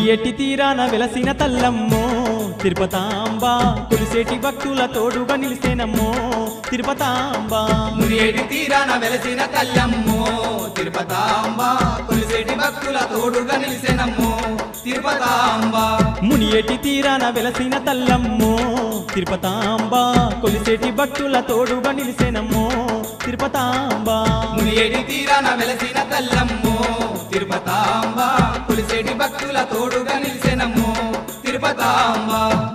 మునియటి తీరాన వెలసిన తల్లమ్మో తిరుపతాంబ కొలిసేటి భక్తుల తోడుగా నిలిసేనమ్మో తిరుపతాంబ మునియేటి తీరాన వెలసిన తల్లమ్మో తిరుపతాంబ కొలిసేటి భక్తుల తోడుగా నిలిసెనమ్మో తిరుపతాంబ మునియటి తీరాన వెలసిన తల్లమ్మో తిరుపతాంబ కొలిసేటి భక్తుల తోడుగా నిలిసేనమ్మో తిరుపతాంబ మునియేటి తీరాన వెలసిన తల్లమ్మో తిరుపతాంబ కొలిసేటి భక్తుల తోడుగా నిలిసెనమ్మో తిరుపతాంబ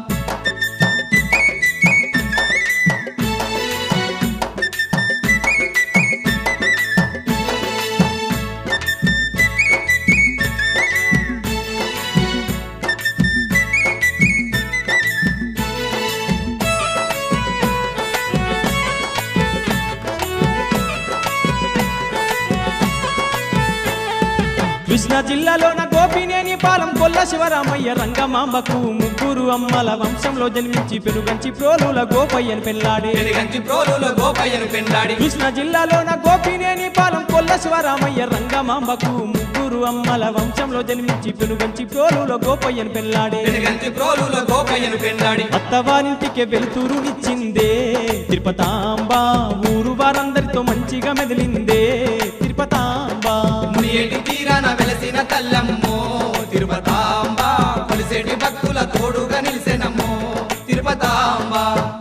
కృష్ణా జిల్లాలోన గోపినేని పాలెం కొల్ల శివరామయ్య రంగమాంబకు ముగ్గురు అమ్మల వంశంలో జన్మించి పెనుగంచి ప్రోలుల గోపయ్యను పెళ్లాడే వెలుగంచి ప్రోలులో గోపయ్యను పెండాడి కృష్ణా జిల్లాలోన గోపినేని పాలెం కొల్ల శివరామయ్య రంగమాంబకు ముగ్గురు అమ్మల వంశంలో జన్మించి పెనుగంచి ప్రోలుల గోపయ్యను పెళ్లాడే వెలుగంచి ప్రోలులో గోపయ్యను పెండాడి అత్తవారింటికి వెలుతురునిచ్చిందే తిరుపతాంబ ఊరు వారందరితో మంచిగా మెదిలిందే తిరుపతాంబ మునియేటి తీరాన వెలసిన తల్లమ్మో తిరుపతాంబ కొలిసేటి భక్తుల తోడుగా నిలిసెనమ్మో తిరుపతాంబ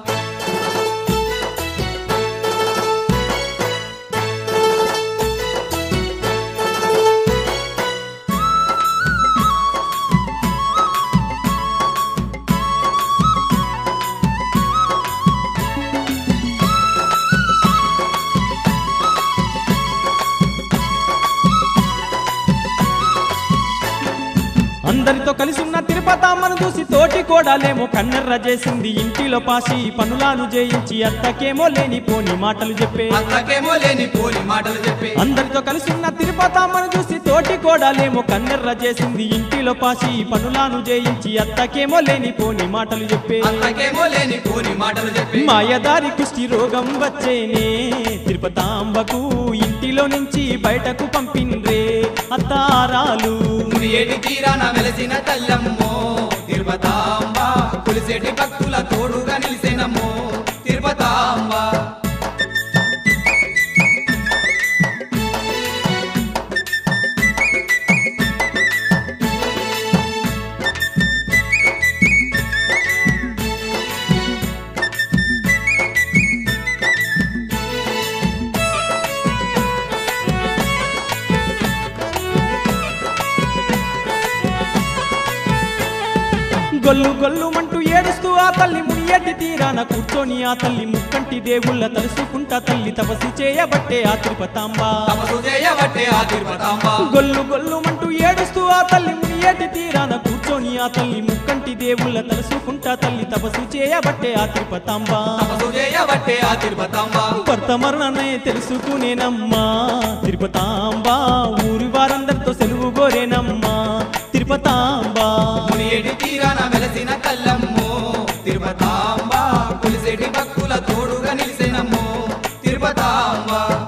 అందరితో కలిసి ఉన్న తిరుపతామ్మను చూసి తోటి కోడాలేమో కన్నెర్ర చేసింది ఇంటిలో పాసి పనులాను చేయించి అత్తకేమో లేని పోని మాటలు చెప్పే అంతకేమో లేని పోలి మాటలు చెప్పి అందరితో కలిసి ఉన్న తిరుపతామ్మను చూసి తోటి కోడాలేమో కన్నెర్ర చేసింది ఇంటిలో పాసి పనులాను చేయించి అత్తకేమో లేని పోని మాటలు చెప్పే అంతకేమో లేని పోని మాటలు చెప్పి మాయదారి కుష్టి రోగం వచ్చేనే తిరుపతాంబకు ఇంటిలో నుంచి బయటకు పంపిండ్రే అత్తారాలు మునియేటి తీరాన వెలసిన తల్లమ్మో తిరుపతాంబ కొలిసేటి భక్తుల తోడుగా నిలిసెనమ్మో తిరుపతాంబ గొల్లు గొల్లుమంటూ ఏడుస్తూ ఆ తల్లి మునియటి తీరాన కూర్చొని ఆ తల్లి ముక్కంటి దేవుళ్ళ తలుసుకుంటా తల్లి తపస్సు చేయబట్టే ఆ తిరుపతాంబ తపసు చేయబట్టే ఆ తిరుపతాంబ గొల్లు గొల్లుమంటూ ఏడుస్తూ ఆ తల్లి మునియటి తీరాన కూర్చొని ఆ తల్లి ముక్కంటి దేవుళ్ళ తలుసుకుంటా తల్లి తపస్సు చేయబట్టే ఆ తిరుపతాంబ తపసు చేయబట్టే ఆ తిరుపతాంబ భర్త మరణనే తెలుసుకునేనమ్మా తిరుపతాంబ ఊరి వారందరితో సెలవు కోరేనమ్మా తిరుపతాంబ మునియేటి తీరాన వెలసిన తల్లమ్మో తిరుపతాంబ కొలిసేటి భక్తుల తోడుగా నిలిసెనమ్మో తిరుపతాంబ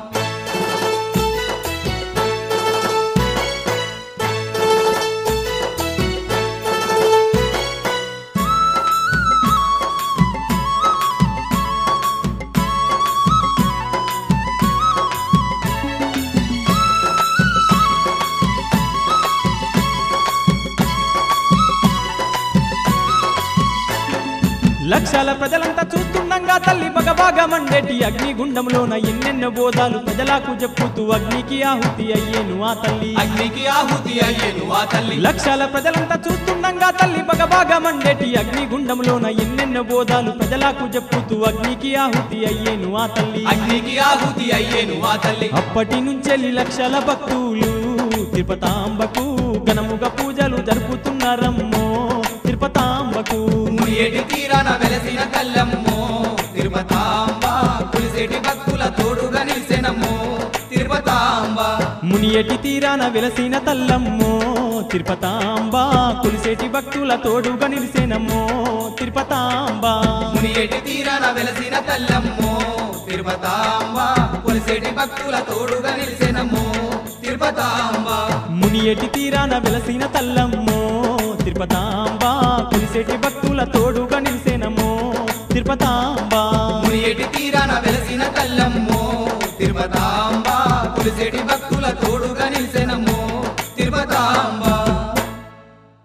లక్షల ప్రజలంతా చూస్తుండగా తల్లి బగబాగా మండేటి అగ్నిగుండంలోన ఎన్నెన్నో బోధాలు ప్రజలకు చెప్పుతూ అగ్నికి ఆహుతి అయ్యేను ఆ తల్లి అగ్నికి ఆహుతి అయ్యేను ఆ తల్లి లక్షల ప్రజలంతా చూస్తుండగా తల్లి బగబాగా మండేటి అగ్నిగుండంలోన ఎన్నెన్నో బోధాలు ప్రజలకు చెప్పుతూ అగ్నికి ఆహుతి అయ్యేను ఆ తల్లి అగ్నికి ఆహుతి అయ్యేను ఆ తల్లి అప్పటి నుంచెల్లి లక్షల భక్తులు తిరుపతాంబకు ఘనముగా పూజలు జరుపుతున్నారమ్మో తిరుపతాంబకు మునియేటి తీరాన వెలసిన తల్లమ్మో తిరుపతాంబ కొలిసేటి భక్తుల తోడుగా నిలిసెనమ్మో తిరుపతాంబ మునియటి తీరాన వెలసిన తల్లమ్మో తిరుపతాంబ కొలిసేటి భక్తుల తోడుగా నిలిసేనమ్మో తిరుపతాంబ మునియేటి తీరాన వెలసిన తల్లమ్మో తిరుపతాంబ కొలిసేటి భక్తుల తోడుగా నిలిసెనమ్మో తిరుపతాంబ మునియటి తీరాన వెలసిన తల్లమ్మో తిరుపతాంబా కొలిసేటి భక్తుల తోడుగా నిలిసేనమ్మో తిరుపతాంబా మునియేటి తీరాన వెలసిన తల్లమ్మో తిరుపతాంబ కొలిసేటి భక్తుల తోడుగా నిలిసెనమ్మో